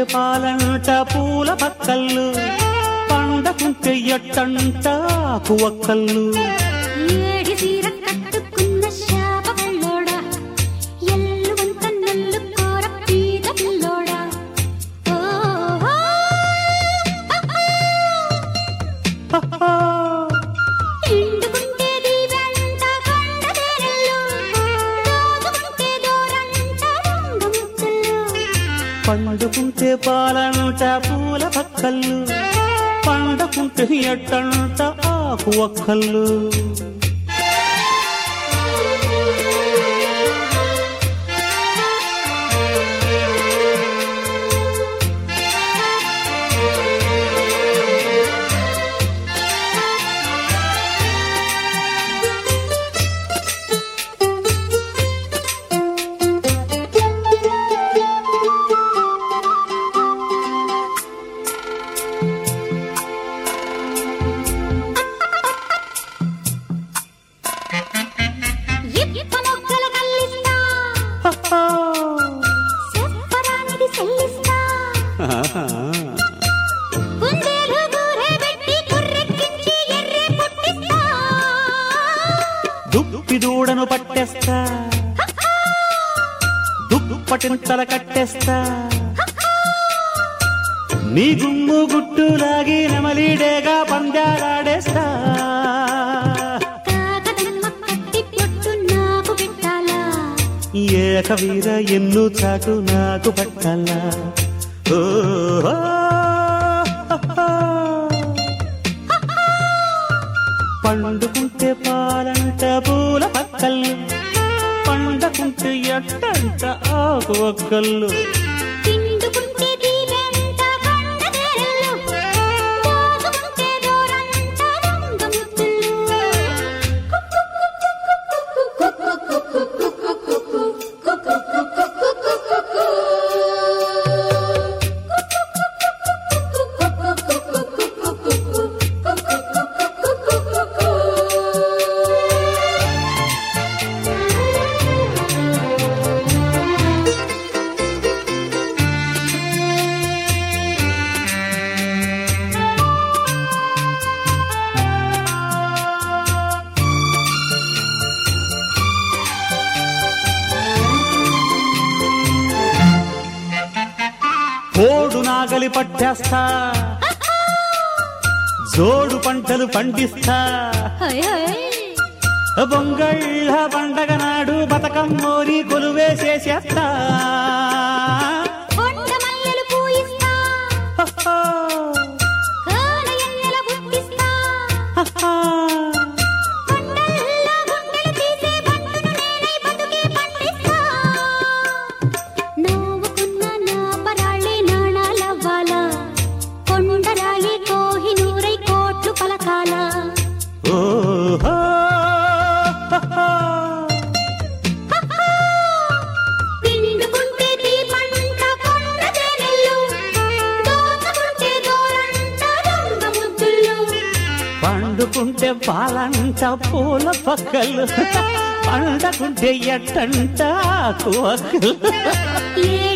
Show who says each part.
Speaker 1: పాలంట పూల పక్కళ్ళు పండకుంటే ఎట్టంట కువక్కళ్ళు
Speaker 2: ఏడి సీర కట్టుకున్న శాప పిల్లోడా ఎల్లువంత నల్లు కోర పీత పిల్లోడా ఓహో ఎండుకుంటే దీవెంట కొండదేరల్లో దోచుకుంటే దూరంట రంగముచ్చుల్లో
Speaker 1: పండుకుంటే పాలంట పూల పక్కళ్ళు పండకుంటే ఎట్టంట ఆకు ఒక్కళ్ళు
Speaker 2: ఇప్ప మొక్కల కల్లిస్తా చెప్పరానిది చెల్లిస్తా కుందేలు గూరే పెట్టి కుర్రెక్కించి ఎర్రె పుట్టిస్తా
Speaker 1: దుప్పి దూడను పట్టేస్తా దుప్పటింతల కట్టేస్తా నీ గుమ్ము గుట్టు లాగి నెమలీడేగా పందాలాడేస్తా
Speaker 2: కాకతమ్మ కట్టి పొట్టు నాకు పెట్టాలా
Speaker 1: ఏక వీర ఎన్ను చాటు నాకు పట్టాలా ఓ పండుకుంటే పాలంట పూల పక్కళ్ళు పండకుంటే ఎట్టంట ఆకు ఒక్కళ్ళు
Speaker 2: తిండుకుంటే దీవెంట కొండదేరల్లో దోచుకుంటే దూరంట రంగముచ్చుల్లో
Speaker 1: కోడు నాగలి పట్టేస్తా జోడు పంటలు పండిస్తా
Speaker 2: హై హై
Speaker 1: బొంగళ్ళ పండగ నాడు బతకం మోరి కొలువేసేసేస్తా
Speaker 2: కొండ మల్లెలు పూయిస్తా కోన ఎన్నెల బుట్టిస్తా కొండల్లో గుండెలు తీసే బంటును నేనై బతుకే పండిస్తా నవ్వుకున్న నా పరాళ్ళే నాణాలవ్వాలా కొండరాయి కోహినూరై కోట్లు పలకాలా
Speaker 1: ఓహో
Speaker 2: పిండుకుంటే దీపంట కొండ తేనెల్లు దోచుకుంటే దూరంట రంగముద్దుల్లో
Speaker 1: పండుకుంటే పాలంట పూల పక్కలు పండకుంటే ఎట్టంట ఆకు ఒక్కలు
Speaker 2: ఏ